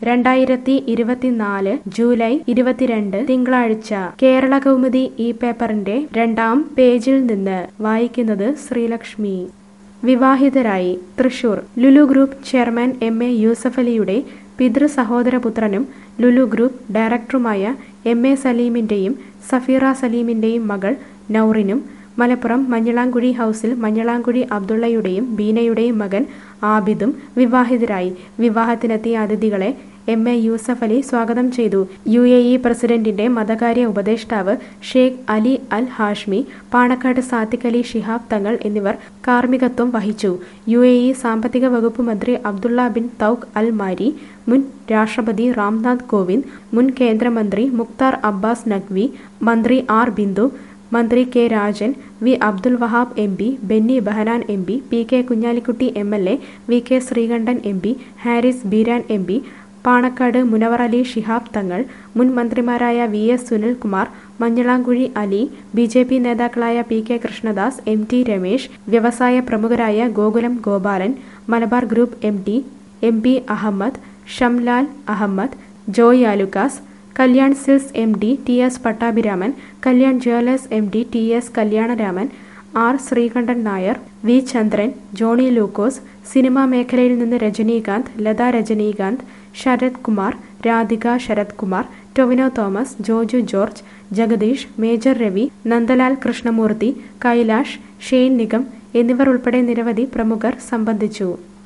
രണ്ടായിരത്തി ഇരുപത്തിനാല് ജൂലൈ ഇരുപത്തിരണ്ട് തിങ്കളാഴ്ച കേരള കൗമുദി ഈ പേപ്പറിന്റെ രണ്ടാം പേജിൽ നിന്ന് വായിക്കുന്നത് ശ്രീലക്ഷ്മി വിവാഹിതരായി Thrissur Lulu group chairman M A യൂസഫലിയുടെ പിതൃ സഹോദരപുത്രനും ലുലു ഗ്രൂപ്പ് ഡയറക്ടറുമായ എം എ സലീമിന്റെയും സഫീറ സലീമിന്റെയും മകൾ നൌറിനും മലപ്പുറം മഞ്ഞളാംകുഴി ഹൗസിൽ മഞ്ഞളാംകുഴി അബ്ദുള്ളയുടെയും ബീനയുടെയും മകൻ ആബിദും വിവാഹിതരായി വിവാഹത്തിനെത്തിയ അതിഥികളെ എം എ യൂസഫ് അലി സ്വാഗതം ചെയ്തു യു എ ഇ പ്രസിഡന്റിന്റെ മതകാര്യ ഉപദേഷ്ടാവ് ഷെയ്ഖ് അലി അൽ ഹാഷ്മി പാണക്കാട് സാദിഖ് അലി ഷിഹാബ് തങ്ങൾ എന്നിവർ കാർമ്മികത്വം വഹിച്ചു യു എ ഇ സാമ്പത്തിക വകുപ്പ് മന്ത്രി അബ്ദുള്ള ബിൻ തൗക്ക് അൽ മാരി മുൻ രാഷ്ട്രപതി രാംനാഥ് കോവിന്ദ് മുൻ കേന്ദ്രമന്ത്രി മുക്താർ അബ്ബാസ് നഖ്വി മന്ത്രി ആർ ബിന്ദു മന്ത്രി K Rajan V Abdul Wahab M P Benny Behanan M P P K Kunhalikutty M L A V K Sreekandan M P Haris Beeran M P Panakkad Munavvar Ali Shihab Thangal മുൻ മന്ത്രിമാരായ V S Sunilkumar Manjalamkuzhi Ali B J P നേതാക്കളായ P K Krishnadas M T Ramesh വ്യവസായ പ്രമുഖരായ Gokulam Gopalan Malabar group M T M P Ahammed Shamlal Ahammed Joy Alukkas Kalyan Silks M D T S Pattabhiraman Kalyan Jewellers M D T S Kalyanaraman R Sreekandan Nair V Chandran Johny Lukose cinema മേഖലയിൽ നിന്ന് Rajinikanth Latha Rajinikanth Sarath Kumar Radhika Sarath Kumar Tovino Thomas Joju George Jagadish major Ravi Nandalal Krishnamurthy Kailash Shane Nigam എന്നിവർ ഉൾപ്പെടെ നിരവധി പ്രമുഖർ സംബന്ധിച്ചു